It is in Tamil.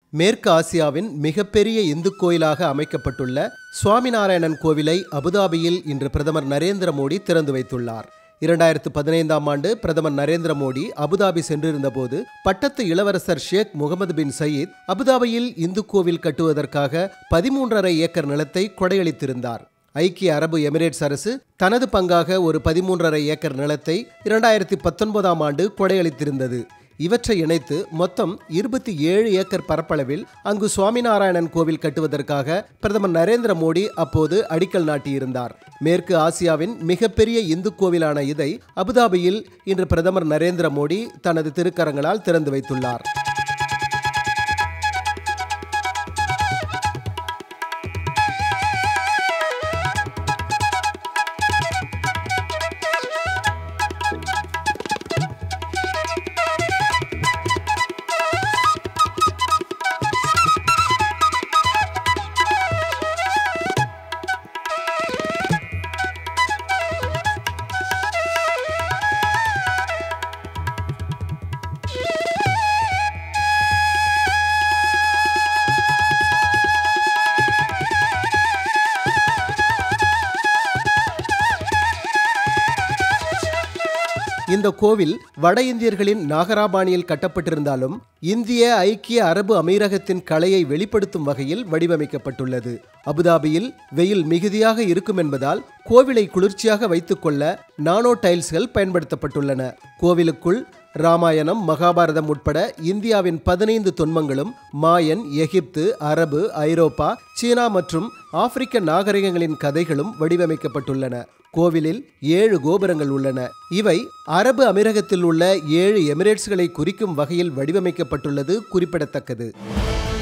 மேற்கு ஆசியாவின் மிகப்பெரிய இந்து கோயிலாக அமைக்கப்பட்டுள்ள சுவாமிநாராயணன் கோவிலை அபுதாபியில் இன்று பிரதமர் நரேந்திர மோடி திறந்து வைத்துள்ளார் இரண்டாயிரத்து பதினைந்தாம் ஆண்டு பிரதமர் நரேந்திர மோடி அபுதாபி சென்றிருந்தபோது பட்டத்து இளவரசர் ஷேக் முகமது பின் சயீத் அபுதாபியில் இந்து கோவில் கட்டுவதற்காக பதிமூன்றரை ஏக்கர் நிலத்தை கொடையளித்திருந்தார் ஐக்கிய அரபு எமிரேட்ஸ் அரசு தனது பங்காக ஒரு பதிமூன்றரை ஏக்கர் நிலத்தை இரண்டாயிரத்தி பத்தொன்பதாம் ஆண்டு கொடையளித்திருந்தது இவற்றை இணைத்து மொத்தம் இருபத்தி ஏழு ஏக்கர் பரப்பளவில் அங்கு சுவாமிநாராயணன் கோவில் கட்டுவதற்காக பிரதமர் நரேந்திர மோடி அப்போது அடிக்கல் நாட்டியிருந்தார் மேற்கு ஆசியாவின் மிகப்பெரிய இந்து கோவிலான இதை அபுதாபியில் இன்று பிரதமர் நரேந்திர மோடி தனது திருக்கரங்களால் திறந்து வைத்துள்ளார் இந்த கோவில் வட இந்தியர்களின் நாகராபாணியில் கட்டப்பட்டிருந்தாலும் இந்திய ஐக்கிய அரபு அமீரகத்தின் கலையை வெளிப்படுத்தும் வகையில் வடிவமைக்கப்பட்டுள்ளது அபுதாபியில் வெயில் மிகுதியாக இருக்கும் என்பதால் கோவிலை குளிர்ச்சியாக வைத்துக்கொள்ள நானோ டைல்ஸ்கள் பயன்படுத்தப்பட்டுள்ளன கோவிலுக்குள் ராமாயணம் மகாபாரதம் உட்பட இந்தியாவின் பதினைந்து தொன்மங்களும் மாயன் எகிப்து அரபு ஐரோப்பா சீனா மற்றும் ஆப்பிரிக்க நாகரிகங்களின் கதைகளும் வடிவமைக்கப்பட்டுள்ளன கோவிலில் ஏழு கோபுரங்கள் உள்ளன இவை அரபு அமீரகத்தில் உள்ள ஏழு எமிரேட்ஸ்களை குறிக்கும் வகையில் வடிவமைக்கப்பட்டுள்ளது குறிப்பிடத்தக்கது